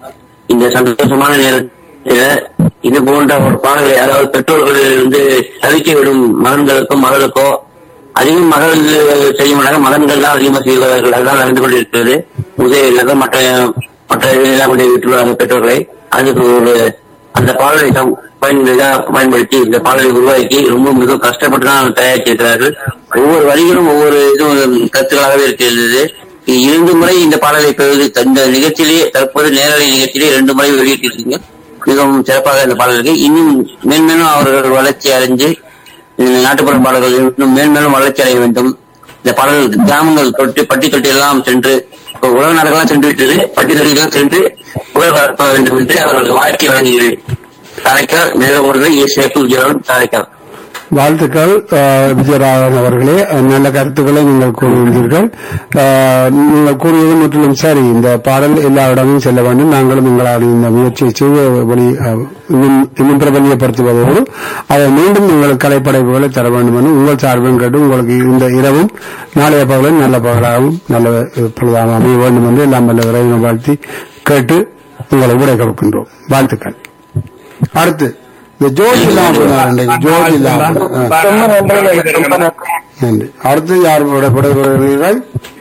இந்த சந்தோஷமான நேரத்தில் இது போன்ற ஒரு பாடல்களை அதாவது பெற்றோர்கள் வந்து தவிக்க விடும் மகன்களுக்கும் மகளுக்கோ அதிகம் மகள் செய்ய மாட்டாங்க மகன்கள் தான் அதிகமாக செய்வார்கள் அதுதான் நடந்து கொண்டிருக்கிறது உதவியாக மற்ற மற்ற எல்லாம் கொண்டு விட்டுள்ளார்கள் பெற்றோர்களை அதுக்கு ஒரு அந்த பாடலை தம் பயன்படுத்தி பயன்படுத்தி இந்த பாடலை உருவாக்கி ரொம்ப மிக கஷ்டப்பட்டு தான் தயாரிச்சிருக்கிறார்கள் ஒவ்வொரு வரிகளும் ஒவ்வொரு இதுவும் கருத்துக்களாகவே இருக்கிறது இரண்டு முறை இந்த பாடலை பெறுவது இந்த நிகழ்ச்சியிலேயே தற்போது நேரலை நிகழ்ச்சியிலே இரண்டு முறை வெளியிட்டிருக்கீங்க மிகவும் சிறப்பாக இந்த பாடலுக்கு இன்னும் மேன்மேலும் அவர்கள் வளர்ச்சி அடைஞ்சு இந்த நாட்டுப்புற பாடல்கள் இன்னும் மேன்மேலும் வளர்ச்சி அடைய வேண்டும் இந்த பாடல்கள் கிராமங்கள் தொட்டு பட்டி தொட்டி எல்லாம் சென்று இப்போ உலக நாடுகளாம் சென்று விட்டது பட்டி தொட்டிகள் சென்று புகழ் பரப்ப வேண்டும் என்று அவர்கள் வாழ்க்கை வழங்குகிறேன் காரைக்கால் மேலூர்கள் ஏ சேப்பு விஜயன் காரைக்கால் வாழ்த்துக்கள் அஹ், விஜயராகவன் அவர்களே அஹ், நல்ல கருத்துக்களை நீங்கள் கூறியுள்ளீர்கள் அஹ், நீங்கள் கூறியது முற்றிலும் சரி இந்த பாடல் எல்லா இடமும் செல்ல வேண்டும் நாங்களும் எங்களால் இந்த முயற்சியை செய்ய வழி அஹ், இன்னும் இன்னும் பிரபலியப்படுத்துவதோடு அதை மீண்டும் நீங்கள் கலைப்படைப்புகளை தர வேண்டும் என்று உங்கள் சார்பும் கேட்டு உங்களுக்கு இந்த இரவும் நாளைய பகலும் நல்ல பகலாகவும் நல்ல அஹ், பொழுதாகவும் அமைய வேண்டும் என்று எல்லாம் வல்ல இறைவனை வாழ்த்தி கேட்டு உங்களை விடை கொடுக்கின்றோம் வாழ்த்துக்கள் அடுத்து இந்த ஜோதி இல்லாம போனார் இன்றைக்கு ஜோதி இல்லாம ஆ. ரொம்ப நன்றி ரொம்ப நன்றி நன்றி அடுத்து யார் விடைபெறுகிறீர்கள்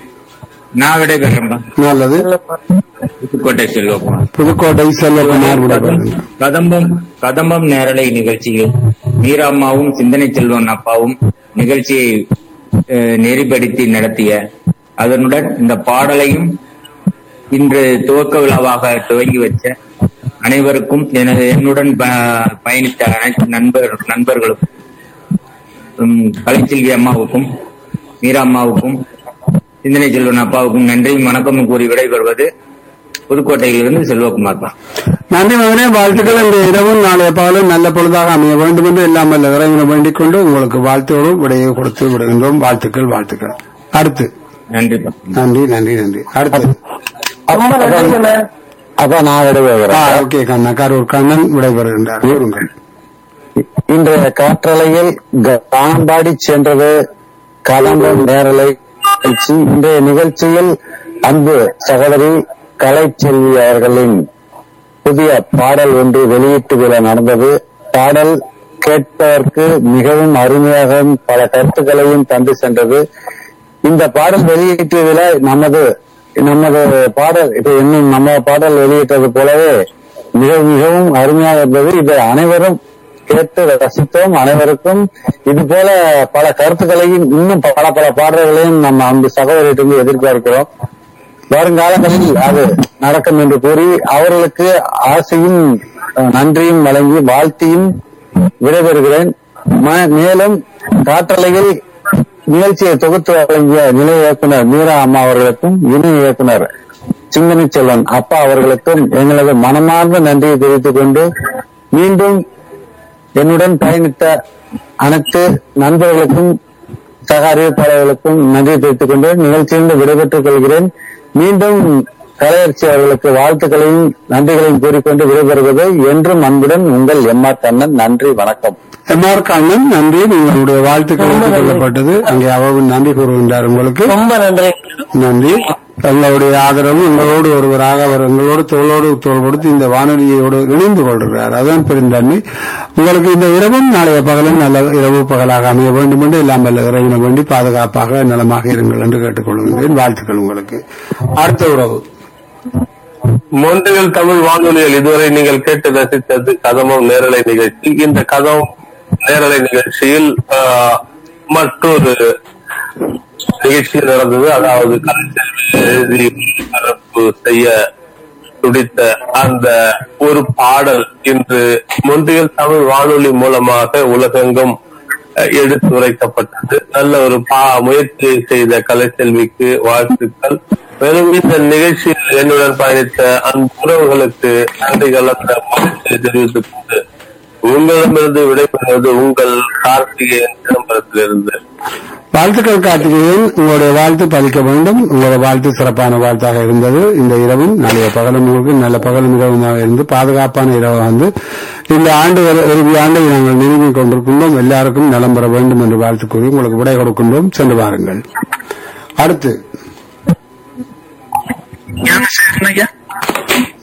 நான் விடைபெறேன்பா நல்லது புதுக்கோட்டை செல்வகுமார் புதுக்கோட்டை செல்வகுமார் விடைபெறுகிறார் கதம்பம் கதம்பம் நேரலை நிகழ்ச்சியில் மீராம்மாவும் சிந்தனை செல்வன் அப்பாவும் நிகழ்ச்சியை அஹ், நெறிப்படுத்தி நடத்திய அதனுடன் இந்த பாடலையும் இன்று துவக்க விழாவாக துவங்கி வச்ச அனைவருக்கும் எனது என்னுடன் ப- பயணித்த அனைத்து நண்பர் நண்பர்களுக்கும் உம், கலைச்செல்வி அம்மாவுக்கும் மீரா அம்மாவுக்கும் சிந்தனை செல்வன் அப்பாவுக்கும் நன்றியும் வணக்கமும் கூறி விடைபெறுவது புதுக்கோட்டையிலிருந்து செல்வகுமார் தான் நன்றி மகனே வாழ்த்துக்கள் இந்த இரவும் நாளைய பகலும் நல்ல பொழுதாக அமைய வேண்டும் என்று எல்லாம் வல்ல இறைவனை வேண்டிக் கொண்டு உங்களுக்கு வாழ்த்தோடு விடையை கொடுத்து விடுகின்றோம் வாழ்த்துக்கள் வாழ்த்துக்கள் அடுத்து நன்றிப்பா நன்றி நன்றி நன்றி அடுத்து ரொம்ப நன்றிங்கண்ணே அதான் நான் ஆ, விடைபெறுகிறேன் ஓகே கண்ணா கரூர் கண்ணன் விடைபெறுகின்றார் கூறுங்கள் இன்றைய காற்றலையில் காணம்பாடி சென்றது கலம்பம் நேரலை நிகழ்ச்சி இன்றைய நிகழ்ச்சியில் அன்பு சகோதரி கலைச்செல்வி அவர்களின் புதிய பாடல் ஒன்று வெளியீட்டு விழா நடந்தது பாடல் கேட்பதற்கு மிகவும் அருமையாகவும் பல கருத்துக்களையும் தந்து சென்றது இந்த பாடல் வெளியீட்டு விழா நமது நமது பாடல் இப்ப இன்னும் நம்ம பாடல் வெளியிட்டது போலவே மிக மிகவும் அருமையாக இருந்தது இதை அனைவரும் கேட்டு ரசித்தோம் அனைவருக்கும் இது போல பல கருத்துக்களையும் இன்னும் பல பல பாடல்களையும் நம்ம அந்த சகோதரியிலிருந்து எதிர்பார்க்கிறோம் வருங்காலங்களில் அது நடக்கும் என்று கூறி அவர்களுக்கு ஆசையும் அஹ், நன்றியும் வழங்கி வாழ்த்தியும் விடைபெறுகிறேன் ம- மேலும் காற்றலையில் நிகழ்ச்சியை தொகுத்து வழங்கிய நிலை இயக்குனர் மீரா அம்மா அவர்களுக்கும் இணை இயக்குனர் சிந்தனை செல்வன் அப்பா அவர்களுக்கும் எங்களது மனமார்ந்த நன்றியை தெரிவித்துக் கொண்டு மீண்டும் என்னுடன் பயணித்த அனைத்து நண்பர்களுக்கும் சக அறிவிப்பாளர்களுக்கும் நன்றி தெரிவித்துக் கொண்டு நிகழ்ச்சியிலிருந்து விடைபெற்றுக் கொள்கிறேன் மீண்டும் கலையரசி அவர்களுக்கு வாழ்த்துக்களையும் நன்றிகளையும் கூறிக்கொண்டு விடைபெறுவது என்றும் அன்புடன் உங்கள் எம் ஆர் கண்ணன் நன்றி வணக்கம் எம் ஆர் கண்ணன் நன்றி உங்களுடைய வாழ்த்துக்கள் கொள்ளப்பட்டது அங்கே அவர்கள் நன்றி கூறுகின்றார் உங்களுக்கு ரொம்ப நன்றி நன்றி எங்களுடைய ஆதரவு எங்களோடு ஒருவராக அவர் எங்களோடு தோளோடு தோள் கொடுத்து இந்த வானொலியோடு இணைந்து கொள்கிறார் அதான் பெருந்தன்மை உங்களுக்கு இந்த இரவும் நாளைய பகலும் நல்ல இரவு பகலாக அமைய வேண்டும் என்று எல்லாம் வல்ல இறைவனை வேண்டி பாதுகாப்பாக நலமாக இருங்கள் என்று கேட்டுக்கொள்கின்றேன் வாழ்த்துக்கள் உங்களுக்கு அடுத்த உறவு மொன்றியல் தமிழ் வானொலியில் இதுவரை நீங்கள் கேட்டு ரசித்தது கதமம் நேரலை நிகழ்ச்சி இந்த கதம் நேரலை நிகழ்ச்சியில் ஆஹ், மற்றொரு நிகழ்ச்சி நடந்தது அதாவது கலைச்செல்வி எழுதி ஒளிபரப்பு செய்ய துடித்த அந்த ஒரு பாடல் இன்று மொன்றியல் தமிழ் வானொலி மூலமாக உலகெங்கும் அஹ், எடுத்துரைக்கப்பட்டது நல்ல ஒரு பா முயற்சி செய்த கலைச்செல்விக்கு வாழ்த்துக்கள் மேலும் இந்த நிகழ்ச்சியில் என்னுடன் பயணித்த அந்த உறவுகளுக்கு நன்றிகள் அந்த முயற்சியை தெரிவித்துக் கொண்டு உங்களிடமிருந்து விடைபெறுவது உங்கள் கார்த்திகேயன் சிதம்பரத்திலிருந்து வாழ்த்துக்கள் கார்த்திகேயன் உங்களுடைய வாழ்த்து பலிக்க வேண்டும் உங்களுடைய வாழ்த்து சிறப்பான வாழ்த்தாக இருந்தது இந்த இரவும் நாளைய பகலும் உங்களுக்கு நல்ல பகலும் இரவுமாக இருந்து பாதுகாப்பான இரவு வந்து இந்த ஆண்டு வரை- இறுதி ஆண்டை நாங்கள் நிறுவிக் கொண்டிருக்கின்றோம் எல்லாருக்கும் நலம் பெற வேண்டும் என்று வாழ்த்து கூறி உங்களுக்கு விடை கொடுக்கின்றோம் சென்று வாருங்கள் அடுத்து ஐயா